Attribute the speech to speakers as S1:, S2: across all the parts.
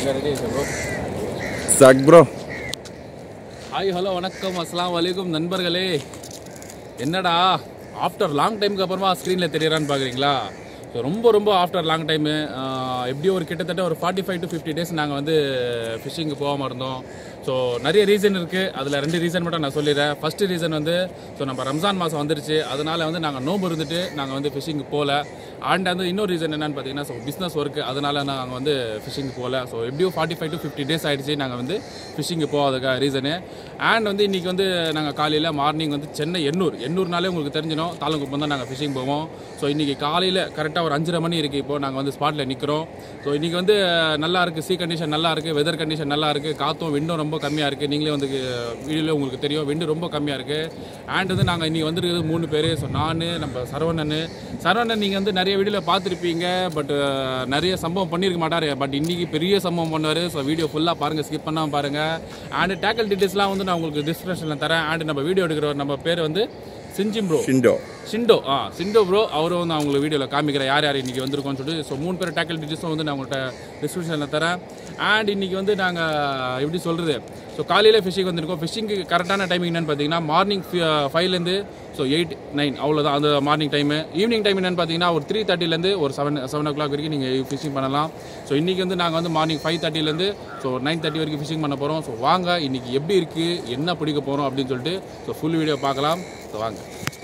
S1: இங்கே ready bro
S2: சக் bro
S1: hi hello வணக்கம் அஸ்ஸலாமு அலைக்கும் நண்பர்களே என்னடா ஆஃப்டர் லாங் டைமுக்கு அப்புறமா ஸ்க்ரீனில் தெரியறான்னு பார்க்குறீங்களா ஸோ ரொம்ப ரொம்ப ஆஃப்டர் லாங் டைமு எப்படியும் ஒரு கிட்டத்தட்ட ஒரு forty five to fifty days நாங்கள் வந்து ஃபிஷ்ஷிங்கு போகாமல் இருந்தோம் ஸோ நிறைய ரீசன் இருக்குது அதில் ரெண்டு ரீசன் மட்டும் நான் சொல்லிடுறேன் ஃபஸ்ட்டு ரீசன் வந்து ஸோ நம்ம ரம்ஜான் மாதம் வந்துருச்சு அதனால வந்து நாங்கள் நோம்பு இருந்துட்டு நாங்கள் வந்து ஃபிஷ்ஷிங்கு போகல அண்ட் வந்து இன்னொரு ரீசன் என்னன்னு பார்த்தீங்கன்னா ஸோ பிஸ்னஸ் ஒர்க்கு அதனால நாங்கள் வந்து ஃபிஷ்ஷிங் போகல ஸோ எப்படியும் forty five to fifty days ஆகிடுச்சு நாங்கள் வந்து ஃபிஷ்ஷிங்கு போகாததுக்காக ரீசனு அண்ட் வந்து இன்றைக்கி வந்து நாங்கள் காலையில் மார்னிங் வந்து சென்னை எண்ணூர் எண்ணூர்னாலே உங்களுக்கு தெரிஞ்சிடும் தாளங்குப்பம் தான் நாங்கள் ஃபிஷ்ஷிங் போவோம் ஸோ இன்றைக்கி காலையில் கரெக்டாக ஒரு அஞ்சரை மணி இருக்குது இப்போ நாங்கள் வந்து ஸ்பாட்டில் நிற்கிறோம் ஸோ இன்றைக்கி வந்து நல்லா இருக்குது சீ கண்டிஷன் நல்லா இருக்குது வெதர் கண்டிஷன் நல்லா இருக்குது காற்றும் விண்டும் ரொம்ப கம்மியாக இருக்குது நீங்களே வந்து வீடியோவில் உங்களுக்கு தெரியும் விண்டு ரொம்ப கம்மியாக இருக்குது அண்ட் வந்து நாங்கள் இன்றைக்கி வந்துருக்கிறது மூணு பேர் ஸோ நான் நம்ம சரவணன் சரவணன் நீங்கள் வந்து நிறைய வீடியோவில் பார்த்துருப்பீங்க பட் நிறைய சம்பவம் பண்ணியிருக்க மாட்டார் பட் இன்றைக்கி பெரிய சம்பவம் பண்ணுவார் ஸோ வீடியோ ஃபுல்லாக பாருங்கள் ஸ்கிப் பண்ணாமல் பாருங்கள் அண்ட் டேக்கல் டீட்டெயில்ஸ்லாம் வந்து நான் உங்களுக்கு டிஸ்கிரிப்ஷனில் தரேன் அண்ட் நம்ம வீடியோ எடுக்கிறவர் நம்ம பேர் வந்து சிஞ்சிம் ப்ரோ
S2: ஷிண்டோ
S1: சிண்டோ ஆ சிண்டோ ப்ரோ அவரும் வந்து அவங்களுக்கு வீடியோவில் காமிக்கிறேன் யார் யார் இன்றைக்கி வந்திருக்கோம்னு சொல்லிட்டு ஸோ மூணு பேர் டேக்கல் டீட்டெயில்ஸும் வந்து நான் உங்கள்கிட்ட டிஸ்கிரிப்ஷனில் தரேன் அண்ட் இன்றைக்கி வந்து நாங்கள் எப்படி சொல்கிறது ஸோ காலையில் ஃபிஷிங் வந்திருக்கோம் ஃபிஷிங்க்கு கரெக்டான டைமிங் என்னென்னு பார்த்தீங்கன்னா மார்னிங் ஃபைவ்லேருந்து ஸோ எயிட் நைன் அவ்வளோதான் அந்த மார்னிங் டைமு ஈவினிங் டைம் என்னென்னு பார்த்தீங்கன்னா ஒரு த்ரீ தேர்ட்டிலேருந்து ஒரு செவன் செவன் ஓ கிளாக் வரைக்கும் நீங்கள் ஃபிஷிங் பண்ணலாம் ஸோ இன்றைக்கி வந்து நாங்கள் வந்து மார்னிங் ஃபைவ் தேர்ட்டிலேருந்து ஸோ நைன் தேர்ட்டி வரைக்கும் ஃபிஷிங் பண்ண போகிறோம் ஸோ வாங்க இன்றைக்கி எப்படி இருக்குது என்ன பிடிக்க போகிறோம் அப்படின்னு சொல்லிட்டு ஸோ ஃபுல் வீடியோ பார்க்கலாம் ஸோ வாங்க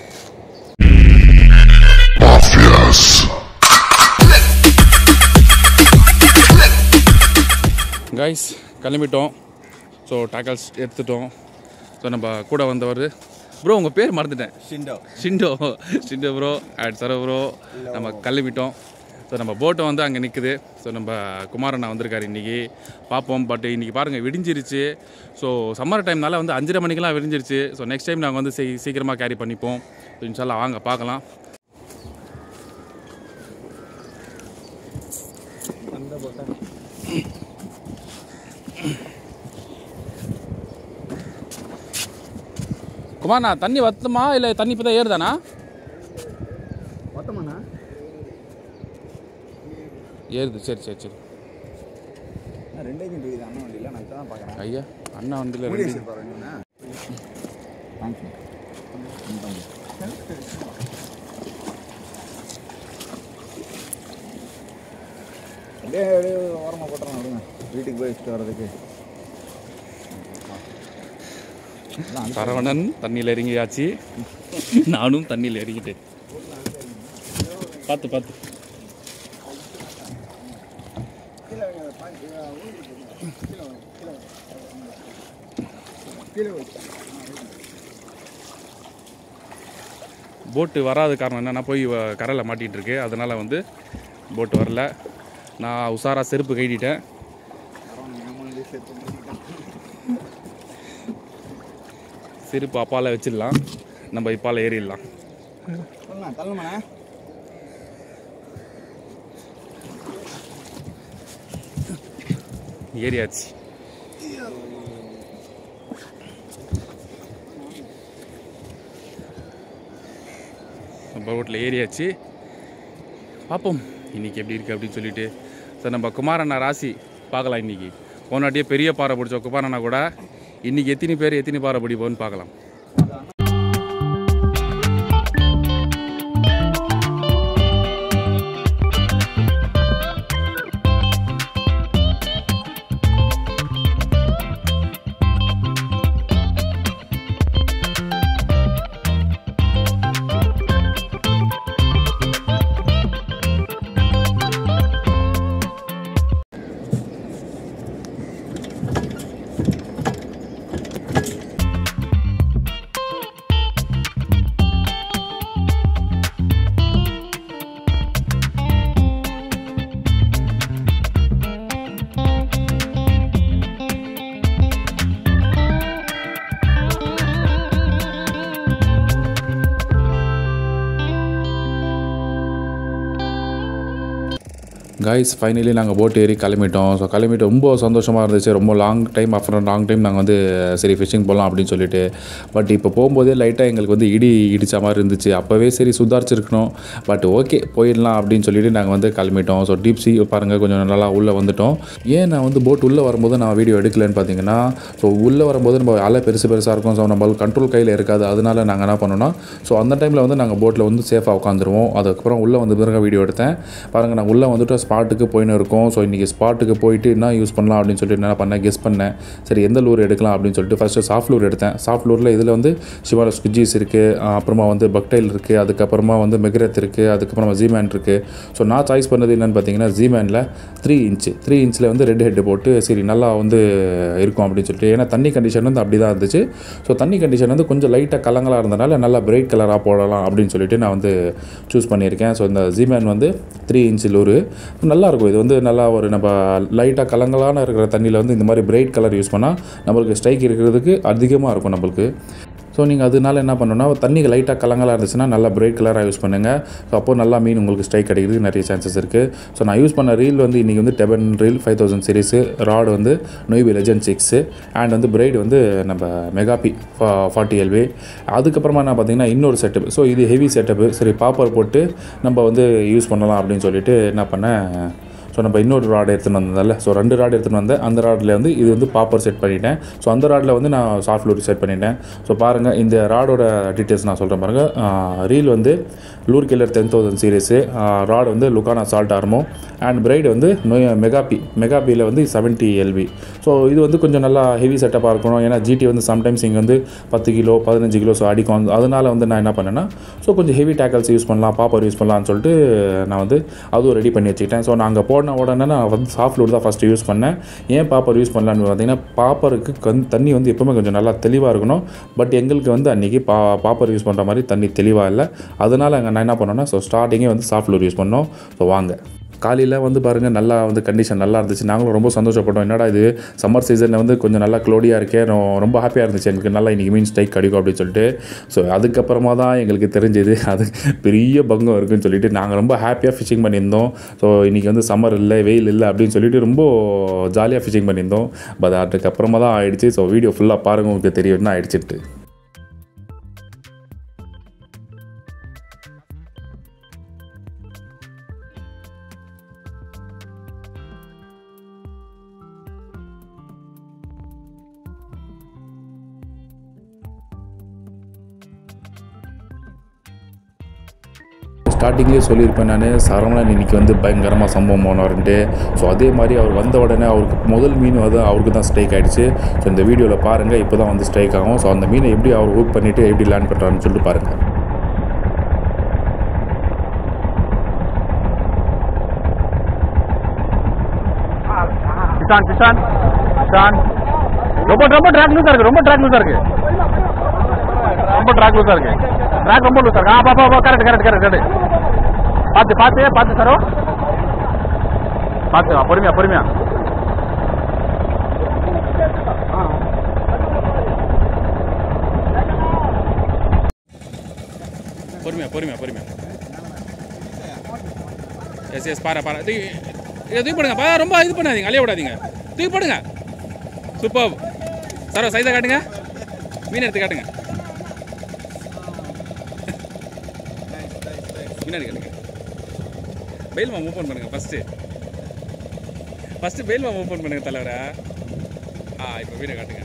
S1: கைஸ் கிளம்பிட்டோம் ஸோ டேக்கல்ஸ் எடுத்துட்டோம் ஸோ நம்ம கூட வந்தவர் ப்ரோ உங்கள் பேர் மறந்துட்டேன்
S2: ஷிண்டோ
S1: ஷிண்டோ ஷிண்டோ ப்ரோ அட் சரோ ப்ரோ நம்ம கிளம்பிட்டோம் ஸோ நம்ம போட்டை வந்து அங்கே நிற்குது ஸோ நம்ம குமாரண்ணா வந்திருக்காரு இன்றைக்கி பார்ப்போம் பட் இன்றைக்கி பாருங்கள் விடிஞ்சிருச்சு ஸோ சம்மர் டைம்னால வந்து அஞ்சரை மணிக்கெல்லாம் விடிஞ்சிருச்சு ஸோ நெக்ஸ்ட் டைம் நாங்கள் வந்து சீ சீக்கிரமாக கேரி பண்ணிப்போம் ஸோ இன்ஷால்லா வாங்க பார்க்கலாம் குமார்ண்ணா தண்ணி வத்துமா இல்லை தண்ணி இப்போ தான் ஏறுதானா
S2: மொத்தமாண்ணா
S1: ஏறுது சரி சரி சரி
S2: ரெண்டே கிண்டு இது அண்ணன் வண்டியில் நான் தான் பார்க்குறேன்
S1: ஐயா அண்ணா வண்டியில்
S2: மூடி
S1: ரெண்டு
S2: வச்சிருப்பாரு இன்னொன்று அப்படியே அப்படியே ஓரமாக போட்டுறேன் விடுங்க வீட்டுக்கு போய் வச்சுட்டு வர்றதுக்கு
S1: சரவணன் தண்ணியில் இறங்கியாச்சு நானும் தண்ணியில் இறங்கிட்டேன் பார்த்து பார்த்து போட்டு வராத காரணம் என்னென்னா போய் வ- கரையில் மாட்டிகிட்டு இருக்கு அதனால் வந்து போட்டு வரல நான் உஷாராக செருப்பு கைட்டிட்டேன் செருப்பு அப்பால வச்சிடலாம் நம்ம இப்பால ஏறிடலாம்
S2: சொல்லலாம் தள்ளுமாண்ணே
S1: ஏறியாச்சு போட்டில் ஏறியாச்சு பார்ப்போம் இன்னைக்கு எப்படி இருக்குது அப்படின்னு சொல்லிட்டு சார் நம்ம குமாரண்ணா ராசி பார்க்கலாம் இன்னைக்கு போனாட்டியே பெரிய பாறை பிடிச்ச குமாரண்ணா கூட இன்னைக்கு எத்தனை பேர் எத்தனை பாறை பிடிப்போன்னு பார்க்கலாம் காய்ஸ் ஃபைனலி நாங்கள் போட் ஏறி கிளம்பிட்டோம் ஸோ கிளம்பிட்டு ரொம்ப சந்தோஷமாக இருந்துச்சு ரொம்ப long time after long time நாங்கள் வந்து சரி ஃபிஷிங் போகலாம் அப்படின்னு சொல்லிட்டு பட் இப்போ போகும்போதே லைட்டாக எங்களுக்கு வந்து இடி இடித்த மாதிரி இருந்துச்சு அப்போவே சரி சுதாரிச்சிருக்கணும் பட் ஓகே போயிடலாம் அப்படின்னு சொல்லிட்டு நாங்கள் வந்து கிளம்பிட்டோம் ஸோ டீப் சி பாருங்கள் கொஞ்சம் நல்லா உள்ளே வந்துட்டோம் ஏன் நான் வந்து போட் உள்ளே வரும்போது நான் வீடியோ எடுக்கலன்னு பார்த்தீங்கன்னா ஸோ உள்ளே வரும்போது நம்ம அலை பெருசு பெருசாக இருக்கும் ஸோ நம்மளுக்கு கண்ட்ரோல் கையில் இருக்காது அதனால நாங்கள் என்ன பண்ணோம்னா ஸோ அந்த டைமில் வந்து நாங்கள் போட்டில் வந்து சேஃபாக உட்காந்துருவோம் அதுக்கப்புறம் உள்ளே வந்து பிறகு வீடியோ எடுத்தேன் பாருங்கள் நான் உள்ளே வந்துட்டு ஸ்பாட்டுக்கு போயின்னு இருக்கோம் ஸோ இன்றைக்கி ஸ்பாட்டுக்கு போயிட்டு என்ன யூஸ் பண்ணலாம் அப்படின்னு சொல்லிட்டு என்ன பண்ணேன் கெஸ் பண்ணேன் சரி எந்த லூர் எடுக்கலாம் அப்படின்னு சொல்லிட்டு ஃபஸ்ட்டு சாஃப்ட் லூர் எடுத்தேன் சாஃப்ட் லூரில் இதில் வந்து சிவால ஸ்குஜிஸ் இருக்குது அப்புறமா வந்து பக்டைல் இருக்குது அதுக்கப்புறமா வந்து மெக்ரத் இருக்குது அதுக்கப்புறமா ஜீமேன் இருக்குது ஸோ நான் சாய்ஸ் பண்ணது என்னென்னு பார்த்தீங்கன்னா ஜீமேனில் த்ரீ இன்ச்சு த்ரீ இன்ச்சில் வந்து ரெட் ஹெட் போட்டு சரி நல்லா வந்து இருக்கும் அப்படின்னு சொல்லிட்டு ஏன்னா தண்ணி கண்டிஷன் வந்து அப்படி தான் இருந்துச்சு ஸோ தண்ணி கண்டிஷன் வந்து கொஞ்சம் லைட்டாக கலங்களாக இருந்தனால நல்லா பிரைட் கலராக போடலாம் அப்படின்னு சொல்லிட்டு நான் வந்து சூஸ் பண்ணியிருக்கேன் ஸோ இந்த ஜீமேன் வந்து த்ரீ இன்ச் லூரு நல்லாயிருக்கும் இது வந்து நல்லா ஒரு நம்ம லைட்டாக கலங்கலான இருக்கிற தண்ணியில் வந்து இந்த மாதிரி பிரைட் கலர் யூஸ் பண்ணால் நம்மளுக்கு ஸ்ட்ரைக் இருக்கிறதுக்கு அதிகமாக இருக்கும் நம்மளுக்கு ஸோ நீங்கள் அதனால என்ன பண்ணணும்னா தண்ணி லைட்டாக கலங்கலாக இருந்துச்சுன்னா நல்லா பிரைட் கலராக யூஸ் பண்ணுங்கள் ஸோ அப்போ நல்லா மீன் உங்களுக்கு ஸ்ட்ரைக் கிடைக்கிறதுக்கு நிறைய சான்சஸ் இருக்குது ஸோ நான் யூஸ் பண்ண ரீல் வந்து இன்றைக்கி வந்து டெபன் reel five thousand series rod வந்து நொய்பி லெஜன் சிக்ஸு அண்ட் வந்து பிரைட் வந்து நம்ம மெகாபி ஃபார்ட்டி எல்வி அதுக்கப்புறமா என்ன பார்த்தீங்கன்னா இன்னொரு செட்டப் ஸோ இது ஹெவி செட்டப்பு சரி பாப்பர் போட்டு நம்ம வந்து யூஸ் பண்ணலாம் அப்படின்னு சொல்லிட்டு என்ன பண்ணேன் ஸோ நம்ம இன்னொரு ராட் எடுத்துகிட்டு வந்ததில்ல ஸோ ரெண்டு ராட் எடுத்துகிட்டு வந்தேன் அந்த ராடில் வந்து இது வந்து பாப்பர் செட் பண்ணிட்டேன் ஸோ அந்த ராடில் வந்து நான் சாஃப்ட் லூர் செட் பண்ணிட்டேன் ஸோ பாருங்கள் இந்த ராடோட டீட்டெயில்ஸ் நான் சொல்கிறேன் பாருங்கள் ரீல் வந்து lure killer ten thousand series rod வந்து லுக்கானா சால்ட் ஆர்மோ அண்ட் பிரைட் வந்து மெகாபி மெகாபியில் வந்து செவன்ட்டி எல்பி ஸோ இது வந்து கொஞ்சம் நல்லா ஹெவி செட்டப்பாக இருக்கணும் ஏன்னா ஜிடி வந்து சம்டைம்ஸ் இங்கே வந்து பத்து கிலோ பதினஞ்சு கிலோ ஸோ அடிக்கும் அதனால வந்து நான் என்ன பண்ணேன்னா ஸோ கொஞ்சம் ஹெவி டேக்கல்ஸ் யூஸ் பண்ணலாம் பாப்பர் யூஸ் பண்ணலாம்னு சொல்லிட்டு நான் வந்து அதுவும் ரெடி பண்ணி வச்சுக்கிட்டேன் ஸோ நான் அங்கே போன உடனே நான் வந்து சாஃப்ட் லூட் தான் ஃபஸ்ட்டு யூஸ் பண்ணேன் ஏன் பாப்பர் யூஸ் பண்ணலான்னு பார்த்தீங்கன்னா பாப்பருக்கு கண் தண்ணி வந்து எப்போவுமே கொஞ்சம் நல்லா தெளிவாக இருக்கணும் பட் எங்களுக்கு வந்து அன்றைக்கி பா பாப்பர் யூஸ் பண்ணுற மாதிரி தண்ணி தெளிவாக இல்லை அதனால் அங்கே நான் என்ன பண்ணேன்னா ஸோ ஸ்டார்டிங்கே வந்து சாஃப்ட் லூர் யூஸ் பண்ணோம் ஸோ வாங்க காலையில் வந்து பாருங்கள் நல்லா வந்து கண்டிஷன் நல்லா இருந்துச்சு நாங்களும் ரொம்ப சந்தோஷப்பட்டோம் என்னடா இது சம்மர் சீசனில் வந்து கொஞ்சம் நல்லா க்ளோடியாக இருக்கே ரொ- ரொம்ப ஹாப்பியாக இருந்துச்சு எங்களுக்கு நல்லா இன்றைக்கி மீன் ஸ்ட்ரைக் கிடைக்கும் அப்படின்னு சொல்லிட்டு ஸோ அதுக்கப்புறமா தான் எங்களுக்கு தெரிஞ்சது அது பெரிய பங்கம் இருக்குன்னு சொல்லிட்டு நாங்கள் ரொம்ப ஹாப்பியாக ஃபிஷிங் பண்ணியிருந்தோம் ஸோ இன்றைக்கி வந்து சம்மர் இல்லை வெயில் இல்லை அப்படின்னு சொல்லிட்டு ரொம்ப ஜாலியாக ஃபிஷிங் பண்ணியிருந்தோம் பட் அதுக்கப்புறமா தான் ஆயிடுச்சு ஸோ வீடியோ ஃபுல்லாக பாருங்க உங்களுக்கு தெரியும்னா ஆயிடுச்சிட்டு ஸ்டார்டிங்லேயே சொல்லியிருப்பேன் நான் சரவணன் இன்னைக்கு வந்து பயங்கரமாக சம்பவம் போனவர்ன்ட்டு ஸோ அதே மாதிரி அவர் வந்த உடனே அவருக்கு முதல் மீன் வந்து அவருக்கு தான் ஸ்ட்ரைக் ஆகிடுச்சு ஸோ இந்த வீடியோவில் பாருங்கள் இப்போ தான் வந்து ஸ்ட்ரைக் ஆகும் ஸோ அந்த மீனை எப்படி அவர் ஹூக் பண்ணிவிட்டு எப்படி லேண்ட் பண்ணுறாருன்னு சொல்லிட்டு பாருங்கள்
S3: கிஷான் கிஷான் கிஷான் ரொம்ப ரொம்ப ட்ராக் லூஸா இருக்கு ரொம்ப ட்ராக் லூஸா இருக்கு ரொம்ப ட்ராக் லூஸா இருக்கு ட்ராக் ரொம்ப லூஸா இருக்கு ஆ பாப்பா பாப்பா கரெக்ட் கரெக்ட் கரெக்ட் கரெக்ட் பார்த்து பார்த்து பார்த்து சரோ பார்த்து பொறுமையா பொறுமையா
S1: பொறுமையா பொறுமையா பொறுமையா எஸ் எஸ் பாரு பாரு தூக்கி இதை தூக்கி போடுங்க பா ரொம்ப இது பண்ணாதீங்க அலைய விடாதீங்க தூக்கி போடுங்க சூப்பர் சார் சைஸை காட்டுங்க மீன் எடுத்து காட்டுங்க மீன் எடுத்து காட்டுங்க பெயில்மா ஓப்பன் பண்ணுங்க ஃபஸ்ட்டு ஃபஸ்ட்டு பெயில்மா ஓப்பன் பண்ணுங்க தலைவரா ஆ இப்போ மீனை காட்டுங்க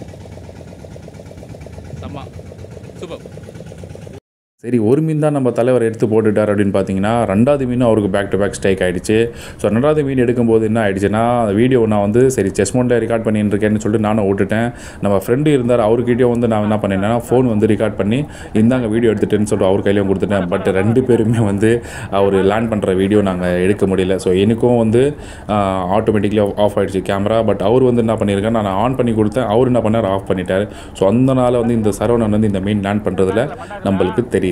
S1: செம்ம சூப்பர் சரி ஒரு மீன் தான் நம்ம தலைவர் எடுத்து போட்டுட்டார் அப்படின்னு பார்த்தீங்கன்னா ரெண்டாவது மீனும் அவருக்கு பேக் டு பேக் ஸ்ட்ரைக் ஆயிடுச்சு ஸோ ரெண்டாவது மீன் எடுக்கும்போது என்ன ஆயிடுச்சுன்னா வீடியோ நான் வந்து சரி செஸ் மோண்டில் ரெக்கார்ட் பண்ணிட்டு இருக்கேன்னு சொல்லிட்டு நானும் விட்டுட்டேன் நம்ம ஃப்ரெண்டு இருந்தார் அவர்கிட்டயும் வந்து நான் என்ன பண்ணேன்னா ஃபோன் வந்து ரெக்கார்ட் பண்ணி இந்தாங்க வீடியோ எடுத்துட்டேன்னு சொல்லிட்டு அவர் கையிலையும் கொடுத்துட்டேன் பட் ரெண்டு பேருமே வந்து அவர் லேண்ட் பண்ணுற வீடியோ நாங்கள் எடுக்க முடியல ஸோ எனக்கும் வந்து ஆட்டோமேட்டிக்லி ஆஃப் ஆயிடுச்சு கேமரா பட் அவர் வந்து என்ன பண்ணியிருக்கேன் நான் ஆன் பண்ணி கொடுத்தேன் அவர் என்ன பண்ணார் ஆஃப் பண்ணிட்டார் ஸோ அந்த நாள் வந்து இந்த சரவணன் வந்து இந்த மீன் லேண்ட் பண்ணுறதுல நம்மளுக்கு தெரியல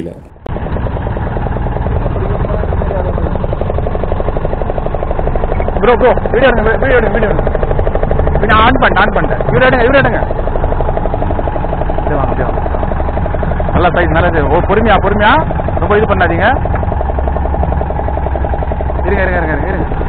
S3: ப்ரோ ப்ரோ வீடியோ எடுங்க வீடியோ எடுங்க வீடியோ எடுங்க வீடியோ ஆன் பண்ணிட்டேன் ஆன் பண்ணிட்டேன் வீடியோ எடுங்க வீடியோ எடுங்க அப்படியே வாங்க அப்படியே வாங்க நல்லா சைஸ் நல்லா size. ஓ பொறுமையா பொறுமையா ரொம்ப இது பண்ணாதீங்க இருங்க இருங்க இருங்க இருங்க இருங்க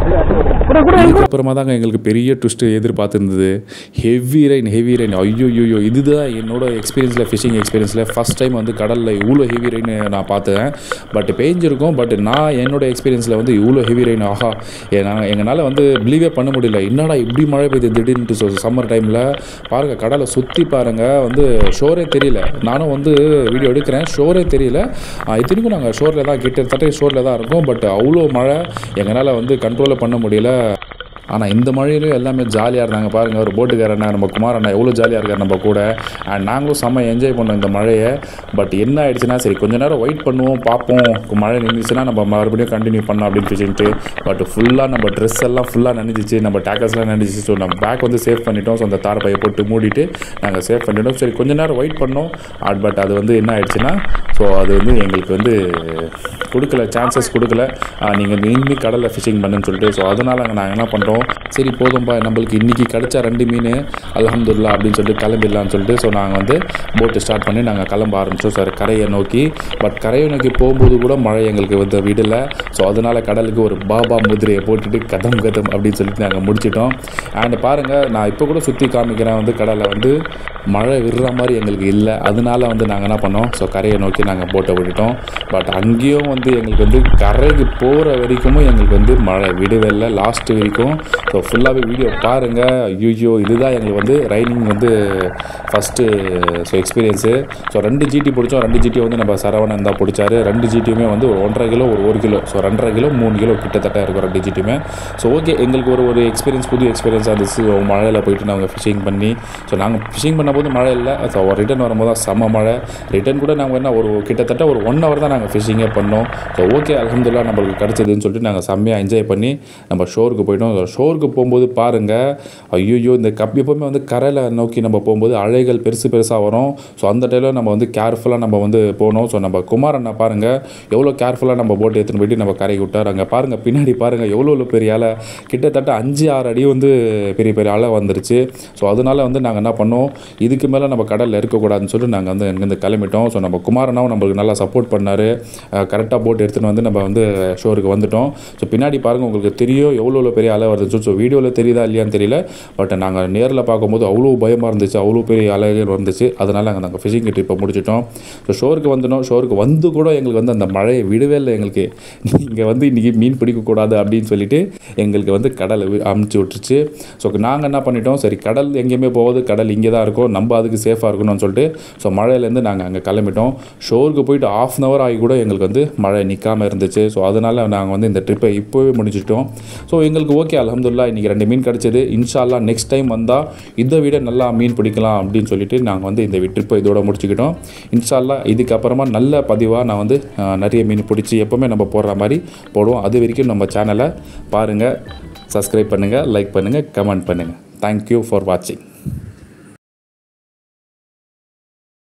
S1: அதுக்கப்புறமா தாங்க எங்களுக்கு பெரிய ட்விஸ்ட்டு எதிர்பார்த்துருந்தது ஹெவி ரெயின் ஹெவி ரெயின் ஐயோ ஐயோ இதுதான் என்னோட எக்ஸ்பீரியன்ஸில் ஃபிஷிங் எக்ஸ்பீரியன்ஸில் ஃபஸ்ட் டைம் வந்து கடலில் இவ்வளோ ஹெவி ரெயின் நான் பார்த்தேன் பட் பேஞ்சிருக்கும் பட் நான் என்னோட எக்ஸ்பீரியன்ஸில் வந்து இவ்வளோ ஹெவி ரெயின் ஆஹா நான் எங்களால் வந்து பிலீவே பண்ண முடியல என்னடா இப்படி மழை பெய்யுது திடீர்னு சம்மர் டைமில் பாருங்கள் கடலை சுற்றி பாருங்கள் வந்து ஷோரே தெரியல நானும் வந்து வீடியோ எடுக்கிறேன் ஷோரே தெரியல ஆஹ் இத்தனைக்கும் நாங்கள் ஷோரில் தான் கிட்டத்தட்ட ஷோரில் தான் இருக்கோம் பட் அவ்வளோ மழை எங்களால் வந்து கண்ட்ரோலே பண்ண முடியல ஆனால் இந்த மழையிலையும் எல்லாமே ஜாலியாக இருந்தாங்க பாருங்கள் ஒரு போட்டுக்காரண்ணா நம்ம குமார் அண்ணா எவ்வளோ ஜாலியாக இருக்கார் நம்ம கூட அண்ட் நாங்களும் செம்ம என்ஜாய் பண்ணோம் இந்த மழையை பட் என்ன ஆயிடுச்சுன்னா சரி கொஞ்ச நேரம் வெயிட் பண்ணுவோம் பார்ப்போம் மழை நின்றுச்சுன்னா நம்ம மறுபடியும் கண்டினியூ பண்ணலாம் அப்படின்னு சொல்லிட்டு பட் ஃபுல்லாக நம்ம ட்ரெஸ் எல்லாம் ஃபுல்லாக நனைஞ்சிச்சு நம்ம டேக்கர்ஸ்லாம் நனைஞ்சிச்சு ஸோ நம்ம பேக் வந்து சேவ் பண்ணிட்டோம் ஸோ அந்த தார் பையை போட்டு மூடிட்டு நாங்கள் சேவ் பண்ணிட்டோம் சரி கொஞ்ச நேரம் வெயிட் பண்ணோம் பட் அது வந்து என்ன ஆயிடுச்சுன்னா ஸோ அது வந்து எங்களுக்கு வந்து கொடுக்கல சான்சஸ் கொடுக்கல நீங்கள் இனிமே கடலில் ஃபிஷிங் பண்ணுன்னு சொல்லிட்டு ஸோ அதனால் நாங்கள் என்ன பண்ணுறோம் சரி போதும்பா நம்மளுக்கு இன்றைக்கி கிடச்சா ரெண்டு மீன் அல்ஹம்துல்லா அப்படின்னு சொல்லிட்டு கிளம்பிடலாம்னு சொல்லிட்டு ஸோ நாங்கள் வந்து போட்டு ஸ்டார்ட் பண்ணி நாங்கள் கிளம்ப ஆரம்பித்தோம் சார் கரையை நோக்கி பட் கரையை நோக்கி போகும்போது கூட மழை எங்களுக்கு வந்து விடல ஸோ அதனால் கடலுக்கு ஒரு பாபா முதிரையை போட்டுட்டு கதம் கதம் அப்படின்னு சொல்லிட்டு நாங்கள் முடிச்சிட்டோம் அண்ட் பாருங்கள் நான் இப்போ கூட சுற்றி காமிக்கிறேன் வந்து கடலை வந்து மழை விடுற மாதிரி எங்களுக்கு இல்லை அதனால வந்து நாங்கள் என்ன பண்ணோம் ஸோ கரையை நோக்கி நாங்கள் போட்டை விட்டுட்டோம் பட் அங்கேயும் வந்து எங்களுக்கு வந்து கரைக்கு போகிற வரைக்கும் எங்களுக்கு வந்து மழை விடவே இல்லை லாஸ்ட் வரைக்கும் ஸோ ஃபுல்லாகவே வீடியோ பாருங்கள் ஐயோ இதுதான் எங்களுக்கு வந்து ரைனிங் வந்து ஃபஸ்ட்டு ஸோ எக்ஸ்பீரியன்ஸு ஸோ ரெண்டு ஜிடி பிடிச்சோம் ரெண்டு ஜிடி வந்து நம்ம சரவணன் தான் பிடிச்சாரு ரெண்டு ஜிடியுமே வந்து ஒரு ஒன்றரை கிலோ ஒரு ஒரு கிலோ ஸோ ரெண்டரை கிலோ மூணு கிலோ கிட்டத்தட்ட இருக்கும் ரெண்டு ஜிடியுமே ஸோ ஓகே எங்களுக்கு ஒரு ஒரு எக்ஸ்பீரியன்ஸ் புது எக்ஸ்பீரியன்ஸாக இருந்துச்சு ஸோ மழையில் போயிட்டு நாங்கள் ஃபிஷிங் பண்ணி ஸோ நாங்கள் ஃபிஷிங் பண்ணும்போது மழை இல்லை ஸோ ரிட்டர்ன் வரும்போது தான் செம்ம மழை ரிட்டர்ன் கூட நாங்கள் என்ன ஒரு கிட்டத்தட்ட ஒரு ஒன் ஹவர் தான் நாங்கள் ஃபிஷிங்கே பண்ணோம் ஸோ ஓகே அலமதுல்லா நம்மளுக்கு கிடச்சதுன்னு சொல்லிட்டு நாங்கள் செம்மையாக என்ஜாய் பண்ணி நம்ம ஷோருக்கு போயிட்டோம் ஷோருக்கு போகும்போது பாருங்கள் ஐயோ இந்த கப் எப்போவுமே வந்து கரையில் நோக்கி நம்ம போகும்போது அலைகள் பெருசு பெருசாக வரும் ஸோ அந்த டைமில் நம்ம வந்து கேர்ஃபுல்லாக நம்ம வந்து போனோம் ஸோ நம்ம குமார் அண்ணா பாருங்கள் எவ்வளோ கேர்ஃபுல்லாக நம்ம போட்டு எடுத்துன்னு போயிட்டு நம்ம கரைக்கு விட்டார் அங்கே பாருங்கள் பின்னாடி பாருங்கள் எவ்வளோ எவ்வளோ பெரிய அலை கிட்டத்தட்ட அஞ்சு ஆறு அடி வந்து பெரிய பெரிய அலை வந்துருச்சு ஸோ அதனால வந்து நாங்கள் என்ன பண்ணோம் இதுக்கு மேலே நம்ம கடலில் இருக்கக்கூடாதுன்னு சொல்லிட்டு நாங்கள் வந்து இங்கேருந்து கிளம்பிட்டோம் ஸோ நம்ம குமாரனாவும் நம்மளுக்கு நல்லா சப்போர்ட் பண்ணார் கரெக்டாக போட்டு எடுத்துகிட்டு வந்து நம்ம வந்து ஷோருக்கு வந்துட்டோம் ஸோ பின்னாடி பாருங்கள் உங்களுக்கு தெரியும் எவ்வளோ எவ்வளோ பெரிய அலை வருது ஸோ வீடியோவில் தெரியுதா இல்லையான்னு தெரியல பட் நாங்கள் நேரில் பார்க்கும்போது அவ்வளோ பயமாக இருந்துச்சு அவ்வளோ பெரிய அலைகள் வந்துச்சு அதனால் நாங்கள் நாங்கள் ஃபிஷிங் ட்ரிப்பை முடிச்சிட்டோம் ஸோ ஷோருக்கு வந்துட்டோம் ஷோருக்கு வந்து கூட எங்களுக்கு வந்து அந்த மழையை விடவே இல்லை எங்களுக்கு நீங்கள் வந்து இன்றைக்கி மீன் பிடிக்கக்கூடாது அப்படின்னு சொல்லிட்டு எங்களுக்கு வந்து கடலை வி- அமுச்சு விட்டுருச்சு ஸோ நாங்கள் என்ன பண்ணிட்டோம் சரி கடல் எங்கேயுமே போகாது கடல் இங்கே தான் இருக்கும் நம்ம அதுக்கு சேஃபாக இருக்கணும்னு சொல்லிட்டு ஸோ மழையிலேருந்து நாங்கள் அங்கே கிளம்பிட்டோம் ஷோருக்கு போயிட்டு ஆஃப் அன் ஹவர் ஆகி கூட எங்களுக்கு வந்து மழை நிற்காமல் இருந்துச்சு ஸோ அதனால் நாங்கள் வந்து இந்த ட்ரிப்பை இப்போவே முடிச்சிட்டோம் ஸோ எங்களுக்கு ஓகே அல்ஹம்துலில்லாஹ் இன்றைக்கி ரெண்டு மீன் கிடச்சிது இன்ஷால்லா நெக்ஸ்ட் டைம் வந்தால் இதை விட நல்லா மீன் பிடிக்கலாம் அப்படின்னு சொல்லிட்டு நாங்கள் வந்து இந்த ட்ரிப்பை இதோட முடிச்சுக்கிட்டோம் இன்ஷால்லா இதுக்கப்புறமா நல்ல பதிவாக நான் வந்து அஹ், நிறைய மீன் பிடிச்சி எப்போவுமே நம்ம போடுற மாதிரி போடுவோம் அது வரைக்கும் நம்ம சேனலை பாருங்கள் சப்ஸ்கிரைப் பண்ணுங்கள் லைக் பண்ணுங்கள் கமெண்ட் பண்ணுங்கள் தேங்க்யூ ஃபார் வாட்சிங்